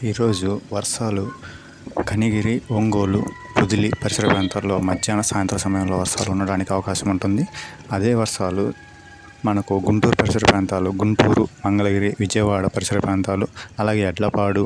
ఈరోజు వర్షాలు కనిగిరి ఒంగోలు పొదిలి పరిసర ప్రాంతాల్లో మధ్యాహ్న సాయంత్రం సమయంలో వర్షాలు ఉండడానికి అవకాశం ఉంటుంది అదే వర్షాలు మనకు గుంటూరు పరిసర ప్రాంతాలు గుంటూరు మంగళగిరి విజయవాడ పరిసర ప్రాంతాలు అలాగే ఎడ్లపాడు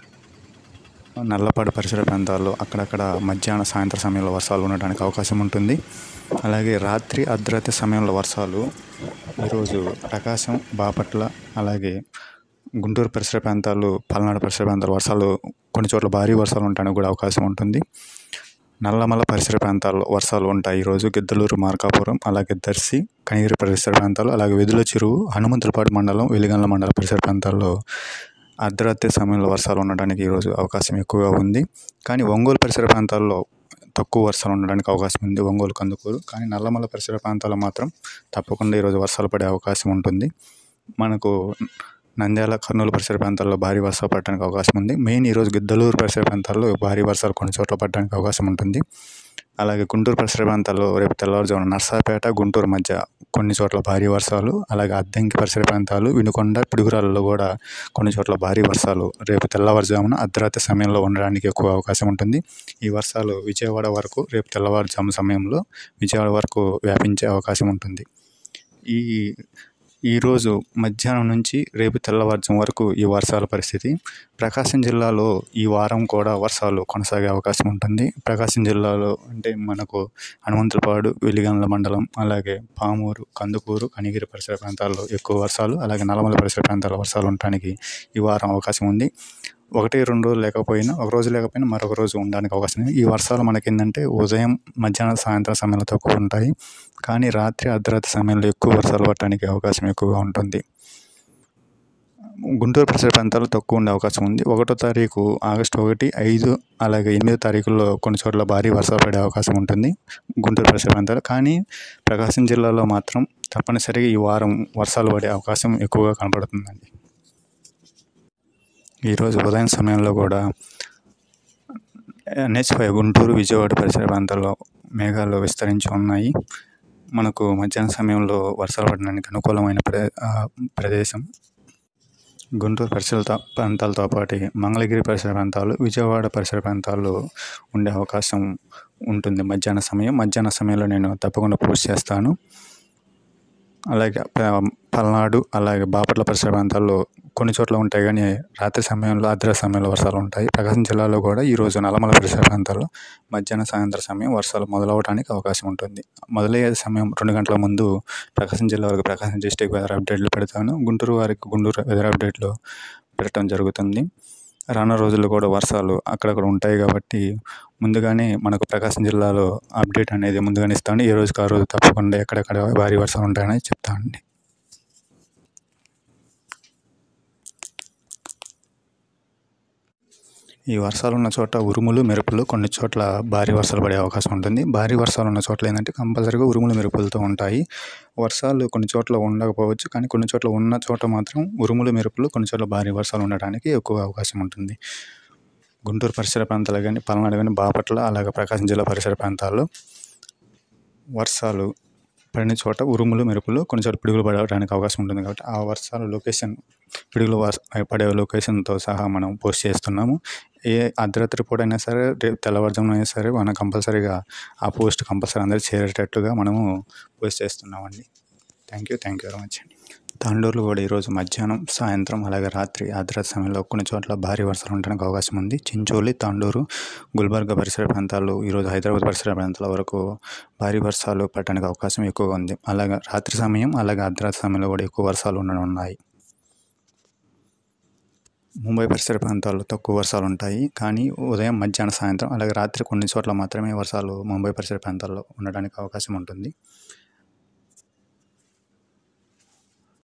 నల్లపాడు పరిసర ప్రాంతాల్లో అక్కడక్కడ మధ్యాహ్న సాయంత్రం సమయంలో వర్షాలు ఉండడానికి అవకాశం ఉంటుంది అలాగే రాత్రి అర్ధరాత్రి సమయంలో వర్షాలు ఈరోజు ప్రకాశం బాపట్ల అలాగే గుంటూరు పరిసర ప్రాంతాలు పల్నాడు పరిసర ప్రాంతాలు వర్షాలు కొన్ని చోట్ల భారీ వర్షాలు ఉండడానికి కూడా అవకాశం ఉంటుంది నల్లమల పరిసర ప్రాంతాల్లో వర్షాలు ఉంటాయి ఈరోజు గిద్దలూరు మార్కాపురం అలాగే దర్శి కనిగిరి పరిసర ప్రాంతాలు అలాగే వెదుల చెరువు హనుమంతులపాడు మండలం వెలిగండ్ల మండల పరిసర ప్రాంతాల్లో అర్ధరాత్రి సమయంలో వర్షాలు ఉండడానికి ఈరోజు అవకాశం ఎక్కువగా ఉంది కానీ ఒంగోలు పరిసర ప్రాంతాల్లో తక్కువ వర్షాలు ఉండడానికి అవకాశం ఉంది ఒంగోలు కందుకూరు కానీ నల్లమల పరిసర ప్రాంతాల్లో మాత్రం తప్పకుండా ఈరోజు వర్షాలు పడే అవకాశం ఉంటుంది మనకు నంద్యాల కర్నూలు పరిసర ప్రాంతాల్లో భారీ వర్షాలు పడడానికి అవకాశం ఉంది మెయిన్ ఈరోజు గిద్దలూరు పరిసర ప్రాంతాల్లో భారీ వర్షాలు కొన్ని చోట్ల పడడానికి అవకాశం ఉంటుంది అలాగే గుంటూరు పరిసర ప్రాంతాల్లో రేపు తెల్లవారుజామున నర్సాపేట గుంటూరు మధ్య కొన్ని చోట్ల భారీ వర్షాలు అలాగే అద్దంకి పరిసర ప్రాంతాలు వినుకొండ పిడుగురాళ్ళలో కూడా కొన్ని చోట్ల భారీ వర్షాలు రేపు తెల్లవారుజామున అర్ధరాత్రి సమయంలో ఉండడానికి ఎక్కువ అవకాశం ఉంటుంది ఈ వర్షాలు విజయవాడ వరకు రేపు తెల్లవారుజాము సమయంలో విజయవాడ వరకు వ్యాపించే అవకాశం ఉంటుంది ఈ ఈరోజు మధ్యాహ్నం నుంచి రేపు తెల్లవారుజాము వరకు ఈ వర్షాల పరిస్థితి ప్రకాశం జిల్లాలో ఈ వారం కూడా వర్షాలు కొనసాగే అవకాశం ఉంటుంది ప్రకాశం జిల్లాలో అంటే మనకు హనుమంతులపాడు వెలిగండ్ల మండలం అలాగే పామూరు కందుకూరు కనిగిరి పరిసర ప్రాంతాల్లో ఎక్కువ వర్షాలు అలాగే నల్లమల పరిసర ప్రాంతాల్లో వర్షాలు ఉండడానికి ఈ వారం అవకాశం ఉంది ఒకటి రెండు రోజులు లేకపోయినా ఒక రోజు లేకపోయినా మరొక రోజు ఉండడానికి అవకాశం ఉంది ఈ వర్షాలు మనకి ఏంటంటే ఉదయం మధ్యాహ్నం సాయంత్రం సమయంలో తక్కువ ఉంటాయి కానీ రాత్రి అర్ధరాత్రి సమయంలో ఎక్కువ వర్షాలు పడటానికి అవకాశం ఎక్కువగా ఉంటుంది గుంటూరు పరిసర ప్రాంతాల్లో తక్కువ ఉండే అవకాశం ఉంది ఒకటో తారీఖు ఆగస్టు ఒకటి ఐదు అలాగే ఎనిమిదో తారీఖుల్లో కొన్ని చోట్ల భారీ వర్షాలు పడే అవకాశం ఉంటుంది గుంటూరు పరిసర ప్రాంతాలు కానీ ప్రకాశం జిల్లాలో మాత్రం తప్పనిసరిగా ఈ వారం వర్షాలు పడే అవకాశం ఎక్కువగా కనపడుతుందండి ఈరోజు ఉదయం సమయంలో కూడా ఎన్హెచ్ ఫైవ్ గుంటూరు విజయవాడ పరిసర ప్రాంతాల్లో మేఘాలు విస్తరించి ఉన్నాయి మనకు మధ్యాహ్న సమయంలో వర్షాలు పడడానికి అనుకూలమైన ప్ర ప్రదేశం గుంటూరు పరిసర ప్రాంతాలతో పాటు మంగళగిరి పరిసర ప్రాంతాలు విజయవాడ పరిసర ప్రాంతాల్లో ఉండే అవకాశం ఉంటుంది మధ్యాహ్న సమయం మధ్యాహ్న సమయంలో నేను తప్పకుండా పోస్ట్ చేస్తాను అలాగే పల్నాడు అలాగే బాపట్ల పరిసర ప్రాంతాల్లో కొన్ని చోట్ల ఉంటాయి కానీ రాత్రి సమయంలో అర్ధరాత్రి సమయంలో వర్షాలు ఉంటాయి ప్రకాశం జిల్లాలో కూడా ఈరోజు నల్లమల పరిసర ప్రాంతాల్లో మధ్యాహ్న సాయంత్రం సమయం వర్షాలు మొదలవడానికి అవకాశం ఉంటుంది మొదలయ్యే సమయం రెండు గంటల ముందు ప్రకాశం జిల్లా వరకు ప్రకాశం డిస్టిక్ వెదర్ అప్డేట్లు పెడతాను గుంటూరు వారికి గుంటూరు వెదర్ అప్డేట్లు పెట్టడం జరుగుతుంది రానున్న రోజుల్లో కూడా వర్షాలు అక్కడక్కడ ఉంటాయి కాబట్టి ముందుగానే మనకు ప్రకాశం జిల్లాలో అప్డేట్ అనేది ముందుగానే ఇస్తాను ఏ రోజుకి ఆ రోజు తప్పకుండా ఎక్కడెక్కడ భారీ వర్షాలు ఉంటాయని చెప్తానండి ఈ వర్షాలు ఉన్న చోట ఉరుములు మెరుపులు కొన్ని చోట్ల భారీ వర్షాలు పడే అవకాశం ఉంటుంది భారీ వర్షాలు ఉన్న చోట్ల ఏంటంటే కంపల్సరీగా ఉరుములు మెరుపులతో ఉంటాయి వర్షాలు కొన్ని చోట్ల ఉండకపోవచ్చు కానీ కొన్ని చోట్ల ఉన్న చోట మాత్రం ఉరుములు మెరుపులు కొన్ని చోట్ల భారీ వర్షాలు ఉండడానికి ఎక్కువ అవకాశం ఉంటుంది గుంటూరు పరిసర ప్రాంతాలు కానీ పల్నాడు కానీ బాపట్ల అలాగే ప్రకాశం జిల్లా పరిసర ప్రాంతాల్లో వర్షాలు పడిన చోట ఉరుములు మెరుపులు కొన్ని చోట్ల పిడుగులు పడడానికి అవకాశం ఉంటుంది కాబట్టి ఆ వర్షాల లొకేషన్ పిడుగులు పడే లొకేషన్తో సహా మనం పోస్ట్ చేస్తున్నాము ఏ అర్ధరాత్రి పూట అయినా సరే రేపు తెల్లవారుజామున అయినా సరే మనం కంపల్సరీగా ఆ పోస్ట్ కంపల్సరీ అందరికి చేరేటట్టుగా మనము పోస్ట్ చేస్తున్నామండి thank you thank you very much అండి తాండూరులో కూడా ఈరోజు మధ్యాహ్నం సాయంత్రం అలాగే రాత్రి అర్ధరాత్రి సమయంలో కొన్ని చోట్ల భారీ వర్షాలు ఉండడానికి అవకాశం ఉంది చించోలి తాండూరు గుల్బర్గా పరిసర ప్రాంతాలు ఈరోజు హైదరాబాద్ పరిసర ప్రాంతాల వరకు భారీ వర్షాలు పడడానికి అవకాశం ఎక్కువగా ఉంది అలాగే రాత్రి సమయం అలాగే అర్ధరాత్రి సమయంలో కూడా ఎక్కువ వర్షాలు ఉండడం ఉన్నాయి ముంబై పరిసర ప్రాంతాల్లో తక్కువ వర్షాలు ఉంటాయి కానీ ఉదయం మధ్యాహ్నం సాయంత్రం అలాగే రాత్రి కొన్ని చోట్ల మాత్రమే వర్షాలు ముంబై పరిసర ప్రాంతాల్లో ఉండడానికి అవకాశం ఉంటుంది